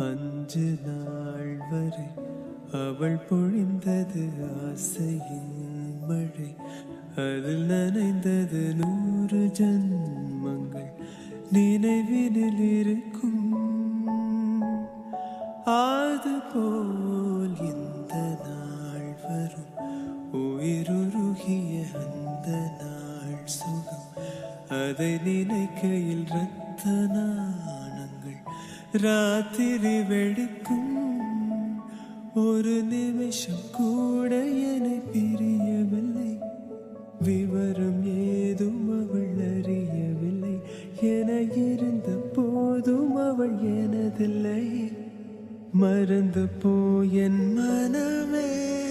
அஞ்சு நாள் வரை அவள் பொழிந்தது ஆசையின் மழை அதில் நனைந்தது நூறு ஜன்மங்கள் நினைவினில் இருக்கும் அதுபோல் இந்த நாள் வரும் உயிருருகிய அந்த நாள் சுகம் அதை நினைக்கையில் இரத்த நாணங்கள் ராத்திரி வெடிக்கும் ஒரு நிமிஷம் கூட என்னை பிரியவில்லை விவரம் ஏதும் அவள் அறியவில்லை என இருந்த போதும் அவள் எனதில்லை மறந்து போய் என் மனமே